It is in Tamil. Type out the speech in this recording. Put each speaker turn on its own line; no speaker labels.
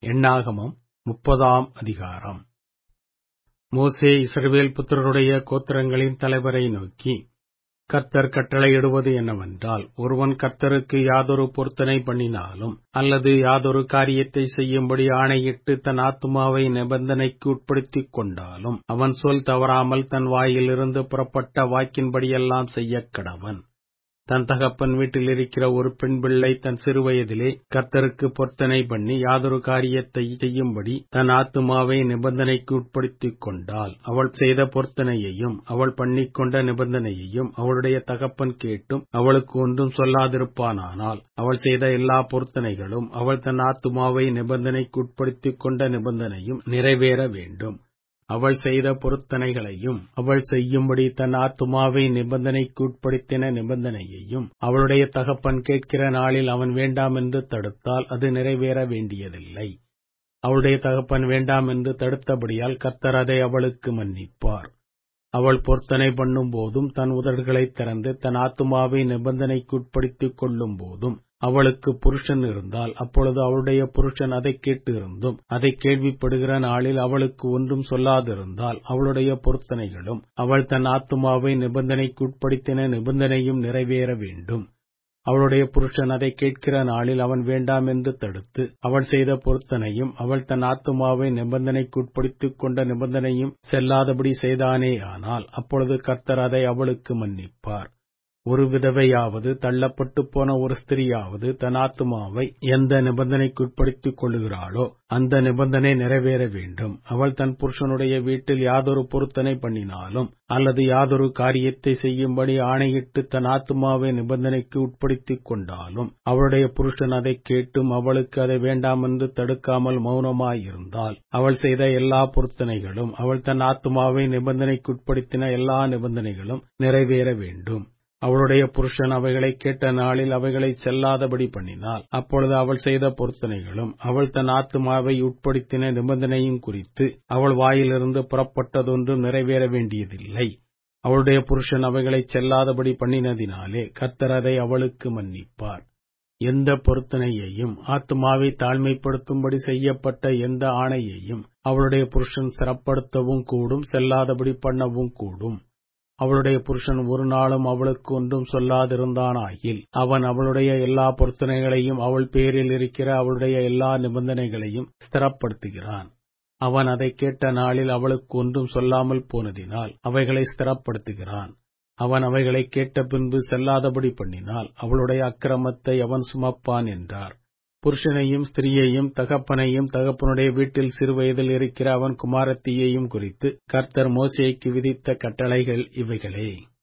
எண்ணாகமம் முப்பதாம் அதிகாரம் மோசே இஸ்ரவேல் புத்திரருடைய கோத்திரங்களின் தலைவரை நோக்கி கர்த்தர் கட்டளையிடுவது என்னவென்றால் ஒருவன் கர்த்தருக்கு யாதொரு பொருத்தனை பண்ணினாலும் அல்லது யாதொரு காரியத்தை செய்யும்படி ஆணையிட்டு தன் ஆத்துமாவை நிபந்தனைக்கு உட்படுத்திக் கொண்டாலும் அவன் சொல் தவறாமல் தன் வாயிலிருந்து புறப்பட்ட வாக்கின்படியெல்லாம் செய்யக் கடவன் தன் தகப்பன் வீட்டில் இருக்கிற ஒரு பெண் பிள்ளை தன் சிறுவயதிலே கர்த்தருக்கு பொருத்தனை பண்ணி யாதொரு காரியத்தை செய்யும்படி தன் ஆத்துமாவை நிபந்தனைக்கு உட்படுத்திக் கொண்டால் அவள் செய்த பொருத்தனையையும் அவள் பண்ணிக்கொண்ட நிபந்தனையையும் அவளுடைய தகப்பன் கேட்டும் அவளுக்கு ஒன்றும் சொல்லாதிருப்பானானால் அவள் செய்த எல்லா பொருத்தனைகளும் அவள் தன் ஆத்துமாவை நிபந்தனைக்கு உட்படுத்திக் கொண்ட நிபந்தனையும் நிறைவேற வேண்டும் அவள் செய்த பொருத்தனைகளையும் அவள் செய்யும்படி தன் ஆத்துமாவை நிபந்தனைக்கு உட்படுத்தின நிபந்தனையையும் அவளுடைய தகப்பன் கேட்கிற நாளில் அவன் வேண்டாம் என்று தடுத்தால் அது நிறைவேற வேண்டியதில்லை அவளுடைய தகப்பன் வேண்டாம் என்று தடுத்தபடியால் கர்த்தர் அதை அவளுக்கு மன்னிப்பார் அவள் பொருத்தனை பண்ணும் போதும் தன் உதடுகளைத் திறந்து தன் ஆத்துமாவை நிபந்தனைக்கு உட்படுத்திக் கொள்ளும் போதும் அவளுக்கு புருஷன் இருந்தால் அப்பொழுது அவளுடைய புருஷன் அதை கேட்டு இருந்தும் அதை கேள்விப்படுகிற நாளில் அவளுக்கு ஒன்றும் சொல்லாதிருந்தால் அவளுடைய பொருத்தனைகளும் அவள் தன் ஆத்துமாவை நிபந்தனைக்கு உட்படுத்தின நிபந்தனையும் நிறைவேற வேண்டும் அவளுடைய புருஷன் அதை கேட்கிற நாளில் அவன் வேண்டாம் என்று தடுத்து அவள் செய்த பொருத்தனையும் அவள் தன் ஆத்துமாவை நிபந்தனைக்கு உட்படுத்திக் கொண்ட நிபந்தனையும் செல்லாதபடி செய்தானேயானால் அப்பொழுது கர்த்தர் அதை அவளுக்கு மன்னிப்பார் ஒரு விதவையாவது தள்ளப்பட்டு போன ஒரு ஸ்திரியாவது தன் ஆத்துமாவை எந்த நிபந்தனைக்குட்படுத்திக் கொள்ளுகிறாளோ அந்த நிபந்தனை நிறைவேற வேண்டும் அவள் தன் புருஷனுடைய வீட்டில் யாதொரு பொருத்தனை பண்ணினாலும் அல்லது யாதொரு காரியத்தை செய்யும்படி ஆணையிட்டு தன் ஆத்துமாவை நிபந்தனைக்கு உட்படுத்திக் கொண்டாலும் அவளுடைய புருஷன் அதை கேட்டும் அவளுக்கு அதை வேண்டாம் என்று தடுக்காமல் மௌனமாயிருந்தால் அவள் செய்த எல்லா பொருத்தனைகளும் அவள் தன் ஆத்துமாவை நிபந்தனைக்குட்படுத்தின எல்லா நிபந்தனைகளும் நிறைவேற வேண்டும் அவளுடைய புருஷன் அவைகளை கேட்ட நாளில் அவைகளை செல்லாதபடி பண்ணினாள் அப்பொழுது அவள் செய்த பொருத்தனைகளும் அவள் தன் ஆத்துமாவை உட்படுத்தின நிபந்தனையும் குறித்து அவள் வாயிலிருந்து புறப்பட்டதொன்றும் நிறைவேற வேண்டியதில்லை அவளுடைய புருஷன் அவைகளை செல்லாதபடி பண்ணினதினாலே கர்த்தர் அதை அவளுக்கு மன்னிப்பார் எந்த பொருத்தனையையும் ஆத்துமாவை தாழ்மைப்படுத்தும்படி செய்யப்பட்ட எந்த ஆணையையும் அவளுடைய புருஷன் சிறப்படுத்தவும் கூடும் செல்லாதபடி பண்ணவும் கூடும் அவளுடைய புருஷன் ஒரு நாளும் அவளுக்கு ஒன்றும் சொல்லாதிருந்தானாயில் அவன் அவளுடைய எல்லா பொருத்தனைகளையும் அவள் பேரில் இருக்கிற அவளுடைய எல்லா நிபந்தனைகளையும் ஸ்திரப்படுத்துகிறான் அவன் அதை கேட்ட நாளில் அவளுக்கு ஒன்றும் சொல்லாமல் போனதினால் அவைகளை ஸ்திரப்படுத்துகிறான் அவன் அவைகளை கேட்ட பின்பு செல்லாதபடி பண்ணினால் அவளுடைய அக்கிரமத்தை அவன் சுமப்பான் என்றார் புருஷனையும் ஸ்திரீயையும் தகப்பனையும் தகப்பனுடைய வீட்டில் சிறுவயதில் இருக்கிற அவன் குமாரத்தியையும் குறித்து கர்த்தர் மோசேக்கு விதித்த கட்டளைகள் இவைகளே